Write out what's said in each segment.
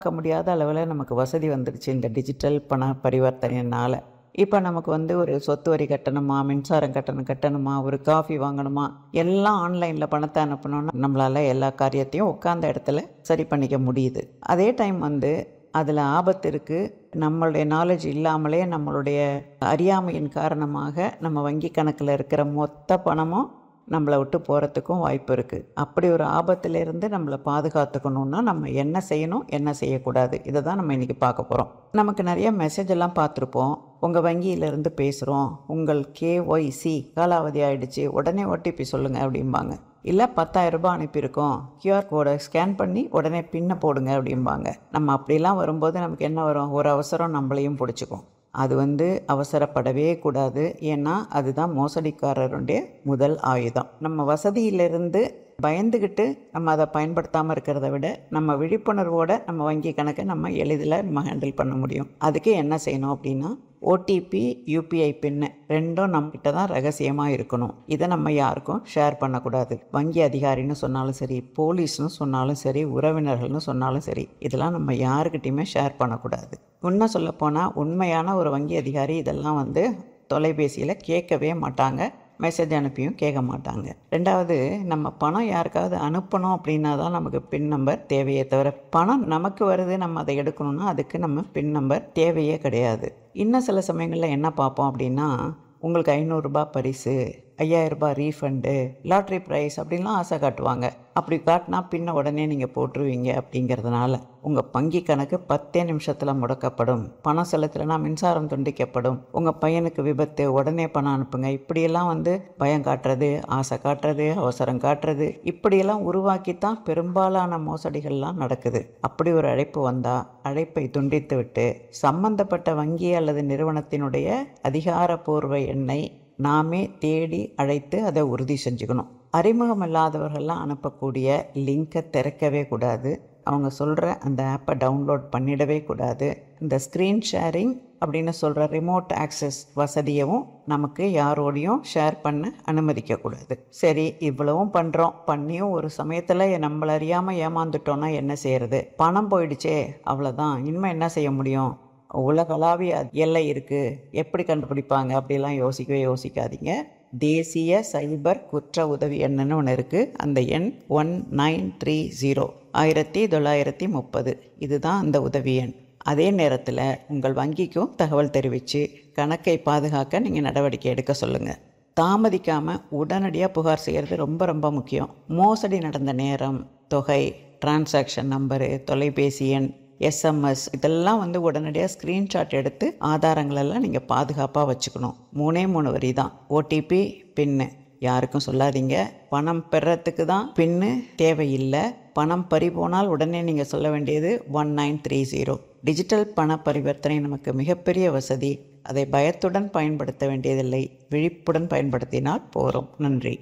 பார்க்க முடியாத அளவில் நமக்கு வசதி வந்துடுச்சு இந்த டிஜிட்டல் பண பரிவர்த்தனையினால் இப்போ நமக்கு வந்து ஒரு சொத்து வரி கட்டணுமா மின்சாரம் கட்டணம் கட்டணுமா ஒரு காஃபி வாங்கணுமா எல்லாம் ஆன்லைனில் பணத்தை அனுப்பணும்னா நம்மளால் எல்லா காரியத்தையும் உட்காந்த இடத்துல சரி பண்ணிக்க முடியுது அதே டைம் வந்து அதில் ஆபத்து இருக்குது நம்மளுடைய நாலேஜ் இல்லாமலே நம்மளுடைய அறியாமையின் காரணமாக நம்ம வங்கி கணக்கில் இருக்கிற மொத்த பணமும் நம்மளை விட்டு போகிறதுக்கும் வாய்ப்பு இருக்குது அப்படி ஒரு ஆபத்திலிருந்து நம்மளை பாதுகாத்துக்கணுன்னா நம்ம என்ன செய்யணும் என்ன செய்யக்கூடாது இதை தான் நம்ம இன்றைக்கி பார்க்க போகிறோம் நமக்கு நிறைய மெசேஜ் எல்லாம் பார்த்துருப்போம் உங்கள் வங்கியிலேருந்து பேசுகிறோம் உங்கள் கேஒய்சி காலாவதி ஆயிடுச்சு உடனே ஓடிபி சொல்லுங்கள் அப்படிம்பாங்க இல்லை பத்தாயிரம் ரூபாய் அனுப்பியிருக்கோம் கியூஆர் கோடை ஸ்கேன் பண்ணி உடனே பின்னை போடுங்க அப்படிம்பாங்க நம்ம அப்படிலாம் வரும்போது நமக்கு என்ன வரும் ஒரு அவசரம் நம்மளையும் பிடிச்சிக்கும் அது வந்து அவசரப்படவே கூடாது ஏன்னா அதுதான் மோசடிக்காரருடைய முதல் ஆயுதம் நம்ம வசதியிலிருந்து பயந்துக்கிட்டு நம்ம அதை பயன்படுத்தாமல் இருக்கிறத விட நம்ம விழிப்புணர்வோட நம்ம வங்கி கணக்கை நம்ம எளிதில் நம்ம ஹேண்டில் பண்ண முடியும் அதுக்கு என்ன செய்யணும் அப்படின்னா ஓடிபி யூபிஐ பின்னு ரெண்டும் நம்மக்கிட்ட தான் ரகசியமாக இருக்கணும் இதை நம்ம யாருக்கும் ஷேர் பண்ணக்கூடாது வங்கி அதிகாரின்னு சொன்னாலும் சரி போலீஸ்னு சொன்னாலும் சரி உறவினர்கள்னு சொன்னாலும் சரி இதெல்லாம் நம்ம யாருக்கிட்டையுமே ஷேர் பண்ணக்கூடாது உண்மை சொல்லப்போனால் உண்மையான ஒரு வங்கி அதிகாரி இதெல்லாம் வந்து தொலைபேசியில் கேட்கவே மாட்டாங்க மெசேஜ் அனுப்பியும் கேட்க மாட்டாங்க ரெண்டாவது நம்ம பணம் யாருக்காவது அனுப்பணும் அப்படின்னா தான் நமக்கு பின் நம்பர் தேவையே தவிர பணம் நமக்கு வருது நம்ம அதை எடுக்கணும்னா அதுக்கு நம்ம பின் நம்பர் தேவையே கிடையாது இன்னும் சில சமயங்களில் என்ன பார்ப்போம் அப்படின்னா உங்களுக்கு ஐநூறுரூபா பரிசு ஐயாயிரரூபா ரீஃபண்டு லாட்ரி ப்ரைஸ் அப்படின்லாம் ஆசை காட்டுவாங்க அப்படி காட்டினா பின்ன உடனே நீங்கள் போட்டுருவீங்க அப்படிங்கிறதுனால உங்கள் வங்கி கணக்கு பத்தே நிமிஷத்தில் முடக்கப்படும் பணம் செலுத்தலைன்னா மின்சாரம் துண்டிக்கப்படும் உங்கள் பையனுக்கு விபத்து உடனே பணம் அனுப்புங்க இப்படியெல்லாம் வந்து பயம் காட்டுறது ஆசை காட்டுறது அவசரம் காட்டுறது இப்படியெல்லாம் உருவாக்கி தான் பெரும்பாலான மோசடிகள்லாம் நடக்குது அப்படி ஒரு அழைப்பு வந்தால் அழைப்பை துண்டித்து விட்டு சம்பந்தப்பட்ட வங்கி அல்லது நிறுவனத்தினுடைய அதிகாரப்பூர்வ எண்ணை நாமே தேடி அழைத்து அதை உறுதி செஞ்சுக்கணும் அறிமுகம் இல்லாதவர்கள்லாம் அனுப்பக்கூடிய லிங்கை திறக்கவே கூடாது அவங்க சொல்கிற அந்த ஆப்பை டவுன்லோட் பண்ணிடவே கூடாது இந்த ஸ்க்ரீன் ஷேரிங் அப்படின்னு சொல்கிற ரிமோட் ஆக்சஸ் வசதியவும் நமக்கு யாரோடையும் ஷேர் பண்ண அனுமதிக்கக்கூடாது சரி இவ்வளவும் பண்ணுறோம் பண்ணியும் ஒரு சமயத்தில் நம்மள அறியாமல் ஏமாந்துட்டோன்னா என்ன செய்யறது பணம் போயிடுச்சே அவ்வளோதான் இனிமேல் என்ன செய்ய முடியும் உலகளாவிய எல்லை இருக்குது எப்படி கண்டுபிடிப்பாங்க அப்படிலாம் யோசிக்கவே யோசிக்காதீங்க தேசிய சைபர் குற்ற உதவி எண்ணுன்னு ஒன்று இருக்குது அந்த எண் ஒன் நைன் த்ரீ ஜீரோ ஆயிரத்தி தொள்ளாயிரத்தி முப்பது இதுதான் அந்த உதவி எண் அதே நேரத்தில் உங்கள் வங்கிக்கும் தகவல் தெரிவித்து கணக்கை பாதுகாக்க நீங்கள் நடவடிக்கை எடுக்க சொல்லுங்கள் தாமதிக்காமல் உடனடியாக புகார் செய்கிறது ரொம்ப ரொம்ப முக்கியம் மோசடி நடந்த நேரம் தொகை டிரான்சாக்ஷன் நம்பரு தொலைபேசி எண் எஸ்எம்எஸ் இதெல்லாம் வந்து உடனடியாக ஸ்க்ரீன்ஷாட் எடுத்து ஆதாரங்களெல்லாம் நீங்கள் பாதுகாப்பாக வச்சுக்கணும் மூணே மூணு வரி தான் ஓடிபி பின்னு யாருக்கும் சொல்லாதீங்க பணம் பெறத்துக்கு தான் பின்னு தேவையில்லை பணம் பறி போனால் உடனே நீங்கள் சொல்ல வேண்டியது one nine three zero digital பண பரிவர்த்தனை நமக்கு மிகப்பெரிய வசதி அதை பயத்துடன் பயன்படுத்த வேண்டியதில்லை விழிப்புடன் பயன்படுத்தினால் போகிறோம் நன்றி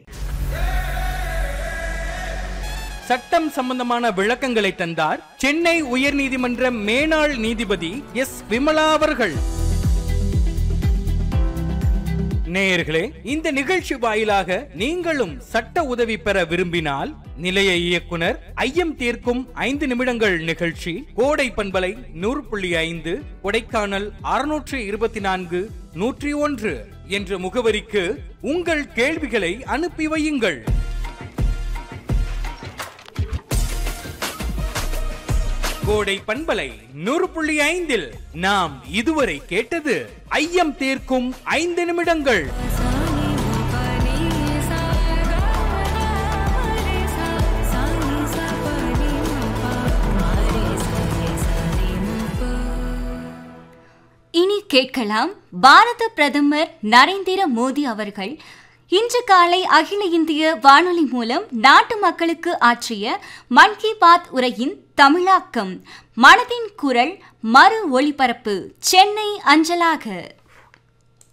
சட்டம் சம்பந்தமான விளக்கங்களை தந்தார் சென்னை உயர்நீதிமன்ற மேனாள் நீதிபதி எஸ் விமலா அவர்கள் நேயர்களே இந்த நிகழ்ச்சி வாயிலாக நீங்களும் சட்ட உதவி பெற விரும்பினால் நிலைய இயக்குனர் ஐயம் தீர்க்கும் ஐந்து நிமிடங்கள் நிகழ்ச்சி கோடை பண்பலை நூறு புள்ளி ஐந்து கொடைக்கானல் அறுநூற்று இருபத்தி நான்கு நூற்றி ஒன்று என்ற முகவரிக்கு உங்கள் கேள்விகளை அனுப்பி வையுங்கள் கோடை பண்பலை நூறு புள்ளி ஐந்தில் நாம் இதுவரை கேட்டது ஐயம் தீர்க்கும் ஐந்து நிமிடங்கள் இனி கேட்கலாம் பாரத பிரதமர் நரேந்திர மோடி அவர்கள் இன்று காலை அகில இந்திய வானொலி மூலம் நாட்டு மக்களுக்கு ஆற்றிய மன் கி பாத் உரையின் தமிழாக்கம் மனதின் குரல் மறு ஒளிபரப்பு சென்னை அஞ்சலாக